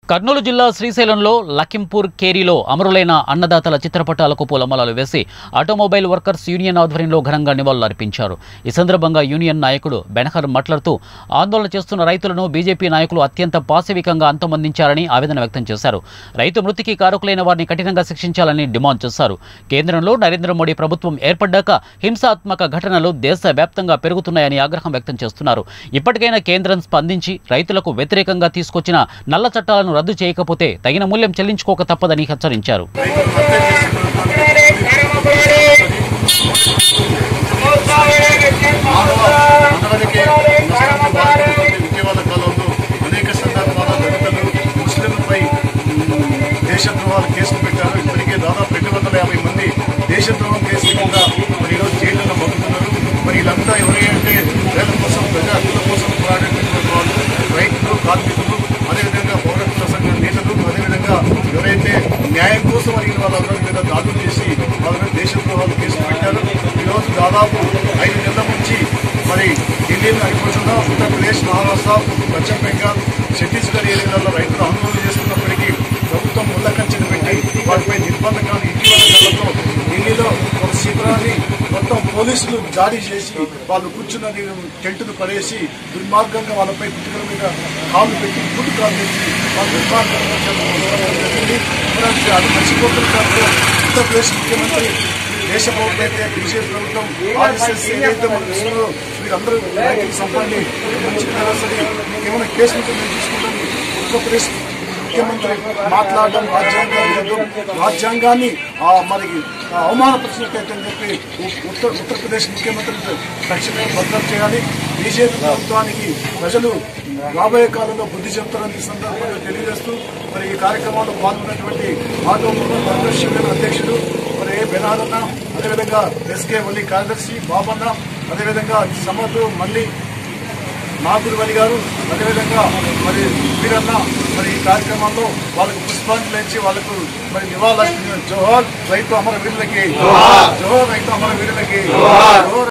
కర్నూలు జిల్లా శ్రీశైలంలో లఖింపూర్ కేరీలో అమరులైన అన్నదాతల చిత్రపటాలకు పూలమాలలు వేసి ఆటోమొబైల్ వర్కర్స్ యూనియన్ ఆధ్వర్యంలో ఘనంగా నివాళులర్పించారు ఈ సందర్భంగా యూనియన్ నాయకుడు బెనహర్ మాట్లాడుతూ ఆందోళన చేస్తున్న రైతులను బీజేపీ నాయకులు అత్యంత పాశవికంగా అంతమొందించారని ఆవేదన వ్యక్తం చేశారు రైతు మృతికి కారకులైన వారిని కఠినంగా శిక్షించాలని డిమాండ్ చేశారు కేంద్రంలో నరేంద్ర మోడీ ప్రభుత్వం ఏర్పడ్డాక హింసాత్మక ఘటనలు దేశవ్యాప్తంగా పెరుగుతున్నాయని ఆగ్రహం వ్యక్తం చేస్తున్నారు ఇప్పటికైనా కేంద్రం స్పందించి రైతులకు వ్యతిరేకంగా తీసుకొచ్చిన నల్ల చట్టాలను రద్దు చేయకపోతే తగిన మూల్యం చెల్లించుకోక తప్పదని హెచ్చరించారు మానవులకే నష్టం బాధితులైన ఇటీవల కాలంలో అనేక సందర్భాల దళితులు ముస్లింలపై మ్, దేశద్రోహాలు కేసులు పెట్టారు ఇప్పటికే దాదాపు రెండు వందల యాభై మంది దేశద్రోహం కేసు కింద మరి ఈరోజు జైళ్ళలో మగ్గుతున్నారు మరి వీళ్ళంతా ఎవరైతే వేల కోసం ప్రజా హక్కుల కోసం పోరాడేటువంటి వాళ్ళు రైతులు కార్మికులు అదేవిధంగా పౌరత్వ సంఘ నేతలు అదేవిధంగా ఎవరైతే న్యాయం కోసం అడిగిన వాళ్ళందరి మీద దాడులు చేసి వాళ్ళ మీద దేశద్రోహాలు కేసులు పెట్టారు ఈరోజు దాదాపు ఐదు నెలల నుంచి మరి ఢిల్లీలో అయిపోతున్న ఉత్తరప్రదేశ్ మహారాష్ట్ర పశ్చిమ బెంగాల్ ఛత్తీస్గఢ్ ఏరియాలలో రైతులు ఆందోళన చేస్తున్నప్పటికీ ప్రభుత్వం ముళ్ళ కంచెను పెట్టి వాటిపై నిర్బంధకాలు ఇటీవల కాలంలో ఢిల్లీలో ఒక శిబిరాన్ని మొత్తం పోలీసులు జారీ చేసి వాళ్ళు కూర్చున్న టెంటును పడేసి దుర్మార్గంగా వాళ్ళపై కుటుంబం మీద కాలు పెట్టి గుడ్డు కాలు పెట్టి వాళ్ళు దుర్మార్గంగా చంపడం జరిగింది మరి అది మర్చిపోతున్న ఉత్తరప్రదేశ్ ముఖ్యమంత్రి దేశ ప్రభుత్వం అయితే బీజేపీ ప్రభుత్వం ఆర్ఎస్ఎస్ ఏదైతే మనం ఇస్తున్నారో వీరందరూ రైతులు సంపండి మంచి వ్యవస్థని ఏమైనా కేసులు ఉంటే మేము తీసుకుంటాం ఉత్తరప్రదేశ్ ముఖ్యమంత్రి మాట్లాడడం రాజ్యాంగ విరుద్ధం రాజ్యాంగాన్ని ఆ, మరి ఆ, అవమానపరిచినట్టయితే అని చెప్పి ఉ- ఉత్తర ఉత్తరప్రదేశ్ ముఖ్యమంత్రి తక్షణమే భద్రం చేయాలి బీజేపీ ప్రభుత్వానికి ప్రజలు రాబోయే కాలంలో బుద్ధి చెప్తారని ఈ సందర్భంగా తెలియజేస్తూ మరి ఈ కార్యక్రమాల్లో పాల్గొన్నటువంటి ఆటోమొబైల్ కాంగ్రెస్ యూనియన్ అధ్యక్షుడు మరి ఏ బెనారన్న అదేవిధంగా ఎస్కే వల్లి కార్యదర్శి బాబన్న అదేవిధంగా సమర్థు మల్లి నాగుడు వలి గారు అదేవిధంగా మరి వీరన్న మరి ఈ కార్యక్రమంలో వాళ్ళకు పుష్పాంజలి ఇచ్చి వాళ్ళకు మరి నివాళులు జోహార్ రైతు అమర వీరులకి జోహార్ రైతు అమర వీరులకి జోహార్